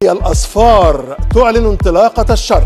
هي الأصفار تعلن انطلاقة الشرق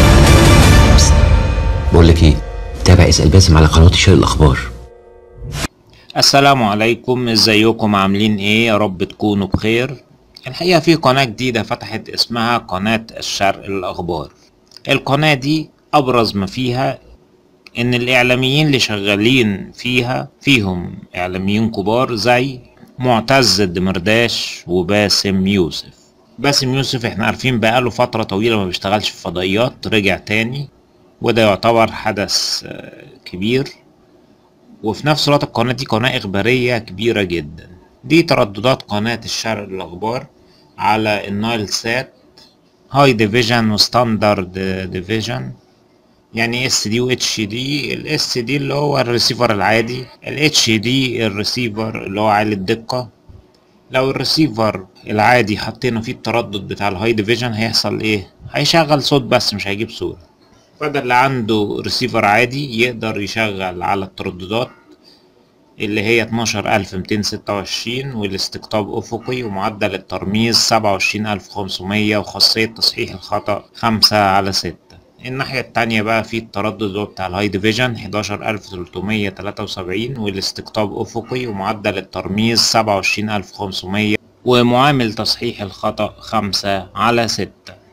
بقول لك ايه تابع اسال باسم على قناه الشرق الاخبار السلام عليكم ازيكم عاملين ايه يا رب تكونوا بخير الحقيقة في قناة جديدة فتحت اسمها قناة الشرق الأخبار القناة دي أبرز ما فيها إن الإعلاميين اللي شغالين فيها فيهم إعلاميين كبار زي معتز الدمرداش وباسم يوسف باسم يوسف احنا عارفين بقاله فترة طويلة ما بيشتغلش في فضائيات رجع تاني وده يعتبر حدث آه، كبير وفي نفس الوقت القناة دي قناة إخبارية كبيرة جدا دي ترددات قناة الشرق الأخبار على النايل سات هاي ديفيجن وستاندرد ديفيجن يعني اس دي و اتش دي الاس دي اللي هو الريسيفر العادي الاتش دي الريسيفر اللي هو عالي الدقة لو الريسيفر العادي حطينا فيه التردد بتاع الهاي ديفيجن هيحصل ايه هيشغل صوت بس مش هيجيب صورة فده اللي عنده ريسيفر عادي يقدر يشغل على الترددات اللي هي 12226 والاستقطاب أفقي ومعدل الترميز 27500 وخاصية تصحيح الخطأ 5 على 6 الناحية التانية بقى في التردد اللي هو بتاع الهاي ديفيجن 11373 والاستقطاب أفقي ومعدل الترميز 27500 ومعامل تصحيح الخطأ 5 على 6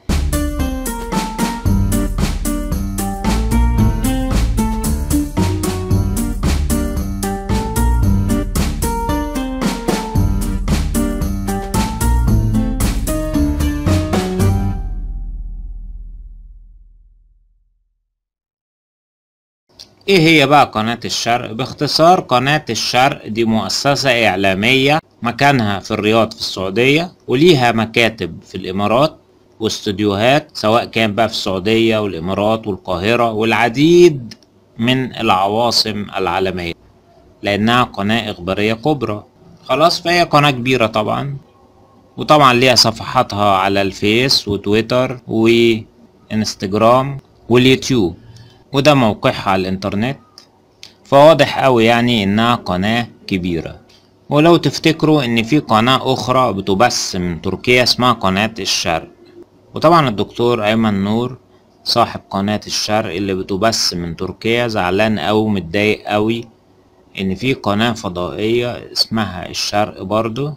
ايه هي بقى قناة الشرق باختصار قناة الشرق دي مؤسسة اعلامية مكانها في الرياض في السعودية وليها مكاتب في الامارات واستوديوهات سواء كان بقى في السعودية والامارات والقاهرة والعديد من العواصم العالمية لانها قناة اخبارية كبرى خلاص فهي قناة كبيرة طبعا وطبعا ليها صفحاتها على الفيس وتويتر وانستجرام واليوتيوب وده موقعها على الانترنت فواضح اوي يعني انها قناة كبيرة ولو تفتكروا ان في قناة اخرى بتبث من تركيا اسمها قناة الشرق وطبعا الدكتور ايمن نور صاحب قناة الشرق اللي بتبث من تركيا زعلان اوي متضايق اوي ان في قناة فضائية اسمها الشرق برضو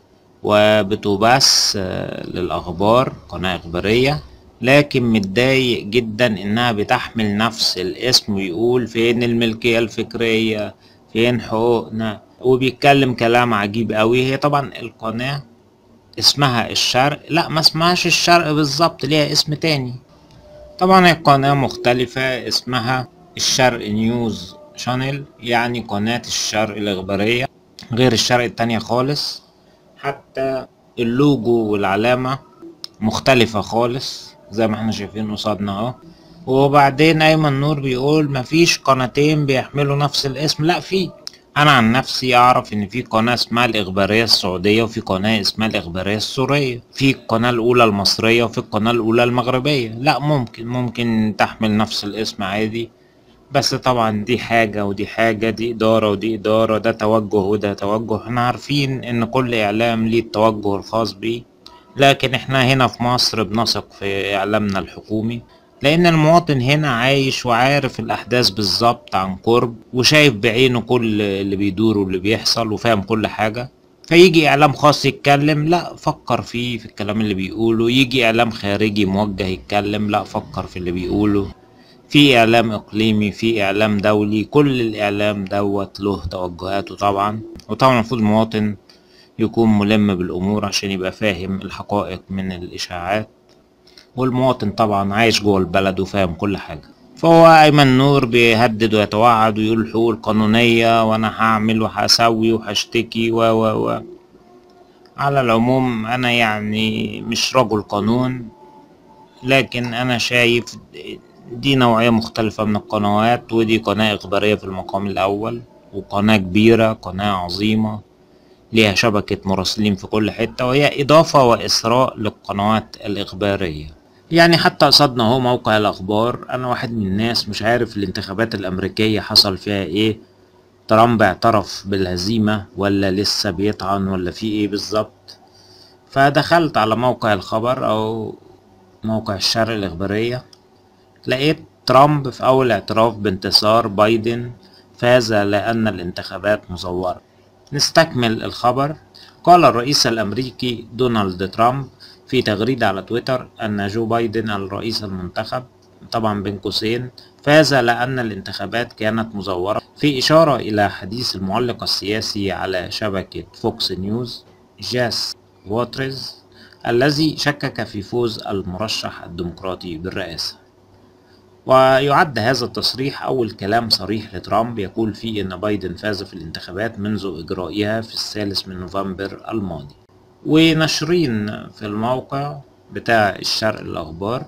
وبتبث آه، للاخبار قناة اخبارية لكن متضايق جدا انها بتحمل نفس الاسم ويقول فين الملكية الفكرية فين حقوقنا وبيتكلم كلام عجيب قوي هي طبعا القناة اسمها الشرق لا ما اسمهاش الشرق بالظبط ليها اسم تاني طبعا القناة مختلفة اسمها الشرق نيوز شانل يعني قناة الشرق الإخبارية غير الشرق التانية خالص حتى اللوجو والعلامة مختلفة خالص زي ما احنا شايفين قصادنا اهو وبعدين ايمن نور بيقول مفيش قناتين بيحملوا نفس الاسم لا في انا عن نفسي اعرف ان في قناة اسمها الاخبارية السعودية وفي قناة اسمها الاخبارية السورية في القناة الاولى المصرية وفي القناة الاولى المغربية لا ممكن ممكن تحمل نفس الاسم عادي بس طبعا دي حاجة ودي حاجة دي إدارة ودي إدارة ده توجه وده توجه احنا عارفين إن كل إعلام ليه التوجه الخاص بيه لكن احنا هنا في مصر بنثق في إعلامنا الحكومي لأن المواطن هنا عايش وعارف الأحداث بالظبط عن قرب وشايف بعينه كل اللي بيدور واللي بيحصل وفاهم كل حاجة فيجي إعلام خاص يتكلم لا فكر فيه في الكلام اللي بيقوله يجي إعلام خارجي موجه يتكلم لا فكر في اللي بيقوله في إعلام إقليمي في إعلام دولي كل الإعلام دوت له توجهاته طبعا وطبعا المفروض المواطن يكون ملم بالأمور عشان يبقى فاهم الحقائق من الإشاعات والمواطن طبعا عايش جوه البلد وفاهم كل حاجة فهو أيمن نور بيهدد ويتوعد ويقول الحقوق القانونية وأنا هعمل وهسوي وهشتكي و و و على العموم أنا يعني مش رجل قانون لكن أنا شايف دي نوعية مختلفة من القنوات ودي قناة إخبارية في المقام الأول وقناة كبيرة قناة عظيمة ليها شبكة مراسلين في كل حتة وهي إضافة وإسراء للقنوات الإخبارية يعني حتى قصدنا هو موقع الأخبار أنا واحد من الناس مش عارف الانتخابات الأمريكية حصل فيها إيه ترامب اعترف بالهزيمة ولا لسه بيطعن ولا في إيه بالظبط فدخلت على موقع الخبر أو موقع الشرق الإخبارية لقيت ترامب في أول اعتراف بانتصار بايدن فاز لأن الانتخابات مزورة نستكمل الخبر قال الرئيس الأمريكي دونالد ترامب في تغريدة على تويتر أن جو بايدن الرئيس المنتخب طبعا بين قوسين فاز لأن الانتخابات كانت مزورة في إشارة إلى حديث المعلق السياسي على شبكة فوكس نيوز جاس واترز الذي شكك في فوز المرشح الديمقراطي بالرئاسة ويعد هذا التصريح أول كلام صريح لترامب يقول فيه أن بايدن فاز في الانتخابات منذ إجرائها في الثالث من نوفمبر الماضي ونشرين في الموقع بتاع الشرق الأخبار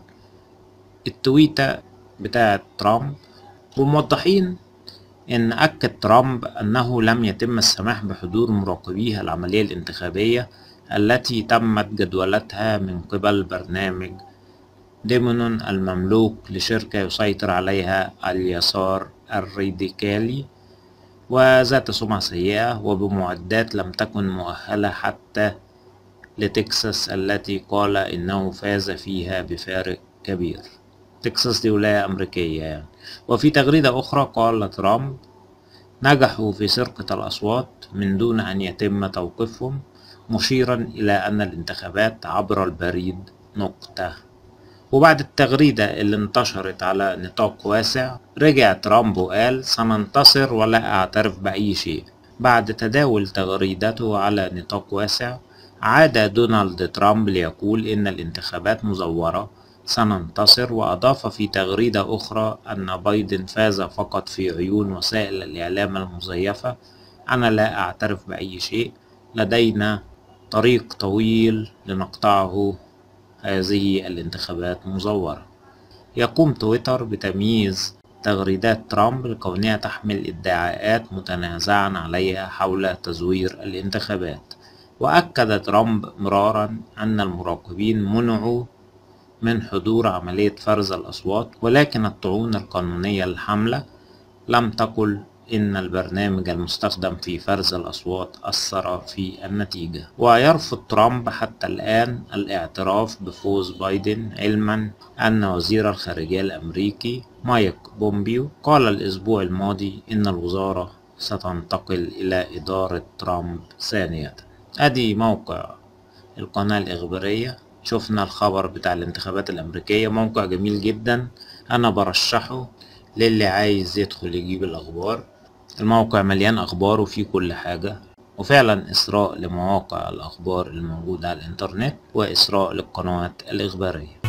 التويتة بتاعة ترامب وموضحين إن أكد ترامب أنه لم يتم السماح بحضور مراقبيها العملية الانتخابية التي تمت جدولتها من قبل برنامج ديمون المملوك لشركة يسيطر عليها اليسار الراديكالي وذات سمعة سيئة وبمعدات لم تكن مؤهلة حتى لتكساس التي قال إنه فاز فيها بفارق كبير تكساس دي ولاية أمريكية يعني وفي تغريدة أخرى قال ترامب نجحوا في سرقة الأصوات من دون أن يتم توقيفهم مشيرا إلى أن الانتخابات عبر البريد نقطة وبعد التغريدة اللي انتشرت على نطاق واسع رجع ترامب وقال سننتصر ولا أعترف بأي شيء بعد تداول تغريدته على نطاق واسع عاد دونالد ترامب ليقول إن الانتخابات مزورة سننتصر وأضاف في تغريدة أخرى أن بايدن فاز فقط في عيون وسائل الإعلام المزيفة أنا لا أعترف بأي شيء لدينا طريق طويل لنقطعه هذه الانتخابات مزورة يقوم تويتر بتمييز تغريدات ترامب لكونها تحمل ادعاءات متنازعا عليها حول تزوير الانتخابات وأكد ترامب مرارا أن المراقبين منعوا من حضور عملية فرز الأصوات ولكن الطعون القانونية الحاملة لم تقل إن البرنامج المستخدم في فرز الأصوات أثر في النتيجة ويرفض ترامب حتى الآن الاعتراف بفوز بايدن علما أن وزير الخارجية الأمريكي مايك بومبيو قال الأسبوع الماضي إن الوزارة ستنتقل إلى إدارة ترامب ثانية أدي موقع القناة الإخبارية شفنا الخبر بتاع الانتخابات الأمريكية موقع جميل جدا أنا برشحه للي عايز يدخل يجيب الأخبار الموقع مليان أخبار وفيه كل حاجة وفعلا إسراء لمواقع الأخبار الموجودة على الإنترنت وإسراء للقنوات الإخبارية